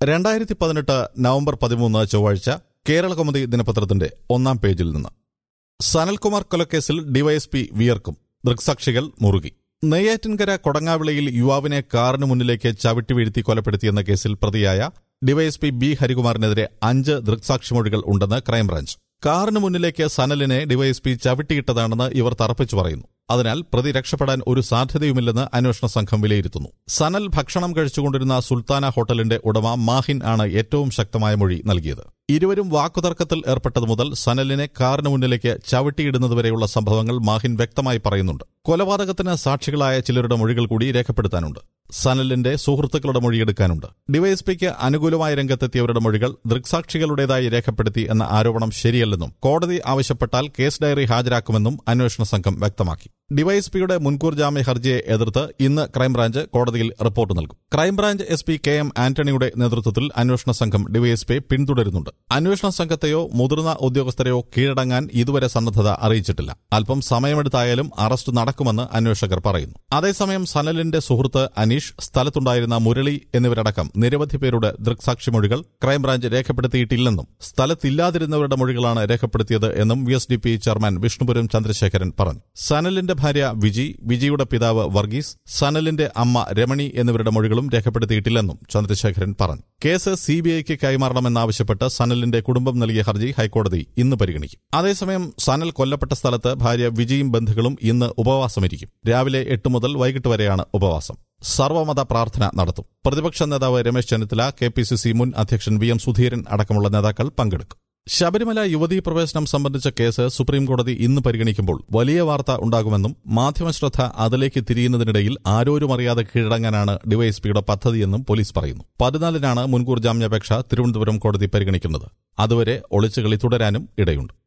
രണ്ടായിരത്തി പതിനെട്ട് നവംബർ പതിമൂന്ന് ചൊവ്വാഴ്ച കേരളകൗമുദി ദിനപത്രത്തിന്റെ ഒന്നാം പേജിൽ നിന്ന് സനൽകുമാർ കൊലക്കേസിൽ ഡിവൈഎസ്പി വിയർക്കും ദൃക്സാക്ഷികൾ മുറുകി നെയ്യാറ്റിൻകര കൊടങ്ങാവിളയിൽ യുവാവിനെ കാറിന് മുന്നിലേക്ക് ചവിട്ടി വീഴ്ത്തി കൊലപ്പെടുത്തിയെന്ന കേസിൽ പ്രതിയായ ഡിവൈഎസ്പി ബി ഹരികുമാറിനെതിരെ അഞ്ച് ദൃക്സാക്ഷിമൊഴികൾ ഉണ്ടെന്ന് ക്രൈംബ്രാഞ്ച് കാറിന് മുന്നിലേക്ക് സനലിനെ ഡിവൈഎസ്പി ചവിട്ടിയിട്ടതാണെന്ന് ഇവർ തറപ്പിച്ചു പറയുന്നു അതിനാൽ പ്രതി രക്ഷപ്പെടാൻ ഒരു സാധ്യതയുമില്ലെന്ന് അന്വേഷണ സംഘം വിലയിരുത്തുന്നു സനൽ ഭക്ഷണം കഴിച്ചുകൊണ്ടിരുന്ന സുൽത്താന ഹോട്ടലിന്റെ ഉടമ മാഹിൻ ആണ് ഏറ്റവും ശക്തമായ മൊഴി നൽകിയത് ഇരുവരും വാക്കുതർക്കത്തിൽ ഏർപ്പെട്ടതു മുതൽ സനലിനെ കാറിന് മുന്നിലേക്ക് ചവിട്ടിയിടുന്നതുവരെയുള്ള സംഭവങ്ങൾ മാഹിൻ വ്യക്തമായി പറയുന്നുണ്ട് കൊലപാതകത്തിന് സാക്ഷികളായ ചിലരുടെ മൊഴികൾ കൂടി രേഖപ്പെടുത്താനുണ്ട് സനലിന്റെ സുഹൃത്തുക്കളുടെ മൊഴിയെടുക്കാനുണ്ട് ഡിവൈഎസ്പിക്ക് അനുകൂലമായ രംഗത്തെത്തിയവരുടെ മൊഴികൾ ദൃക്സാക്ഷികളുടേതായി രേഖപ്പെടുത്തി എന്ന ആരോപണം ശരിയല്ലെന്നും കോടതി ആവശ്യപ്പെട്ടാൽ കേസ് ഡയറി ഹാജരാക്കുമെന്നും അന്വേഷണ സംഘം വ്യക്തമാക്കി ഡിവൈഎസ്പിയുടെ മുൻകൂർ ജാമ്യ ഹർജിയെ എതിർത്ത് ഇന്ന് ക്രൈംബ്രാഞ്ച് കോടതിയിൽ റിപ്പോർട്ട് നൽകും crime branch S P K M ആന്റണിയുടെ നേതൃത്വത്തിൽ അന്വേഷണ സംഘം ഡിവൈഎസ്പിയെ പിന്തുടരുന്നുണ്ട് അന്വേഷണ സംഘത്തെയോ മുതിർന്ന ഉദ്യോഗസ്ഥരെയോ കീഴടങ്ങാൻ ഇതുവരെ സന്നദ്ധത അറിയിച്ചിട്ടില്ല അല്പം സമയമെടുത്തായാലും അറസ്റ്റ് നടക്കുമെന്ന് അന്വേഷകർ പറയുന്നു അതേസമയം സനലിന്റെ സുഹൃത്ത് അനീഷ് സ്ഥലത്തുണ്ടായിരുന്ന മുരളി എന്നിവരടക്കം നിരവധി പേരുടെ ദൃക്സാക്ഷിമൊഴികൾ ക്രൈംബ്രാഞ്ച് രേഖപ്പെടുത്തിയിട്ടില്ലെന്നും സ്ഥലത്തില്ലാതിരുന്നവരുടെ മൊഴികളാണ് രേഖപ്പെടുത്തിയത് എന്നും V S D P chairman Vishnupuram Chandrasekharan പറഞ്ഞു സനലിന്റെ ഭാര്യ വിജി വിജിയുടെ പിതാവ് വർഗീസ് സനലിന്റെ അമ്മ രമണി എന്നിവരുടെ മൊഴികളും രേഖപ്പെടുത്തിയിട്ടില്ലെന്നും ചന്ദ്രശേഖരൻ പറഞ്ഞു കേസ് സിബിഐക്ക് കൈമാറണമെന്നാവശ്യപ്പെട്ട് സനലിന്റെ കുടുംബം നൽകിയ ഹർജി ഹൈക്കോടതി ഇന്ന് പരിഗണിക്കും അതേസമയം സനൽ കൊല്ലപ്പെട്ട സ്ഥലത്ത് ഭാര്യ വിജിയും ബന്ധുക്കളും ഇന്ന് ഉപവാസമിരിക്കും രാവിലെ എട്ട് മുതൽ വൈകിട്ട് വരെയാണ് ഉപവാസം സർവമത പ്രാർത്ഥന നടത്തും പ്രതിപക്ഷ നേതാവ് Ramesh Chennithala K P C C മുൻ അധ്യക്ഷൻ വി എം സുധീരൻ അടക്കമുള്ള നേതാക്കൾ പങ്കെടുക്കും ശബരിമല യുവതീ പ്രവേശനം സംബന്ധിച്ച കേസ് സുപ്രീംകോടതി ഇന്ന് പരിഗണിക്കുമ്പോൾ വലിയ വാർത്ത ഉണ്ടാകുമെന്നും മാധ്യമശ്രദ്ധ അതിലേക്ക് തിരിയുന്നതിനിടയിൽ ആരോരും അറിയാതെ കീഴടങ്ങാനാണ് ഡിവൈഎസ്പിയുടെ പദ്ധതിയെന്നും പോലീസ് പറയുന്നു പതിനാലിനാണ് മുൻകൂർ ജാമ്യാപേക്ഷ തിരുവനന്തപുരം കോടതി പരിഗണിക്കുന്നത് അതുവരെ ഒളിച്ചുകളി തുടരാനും ഇടയുണ്ട്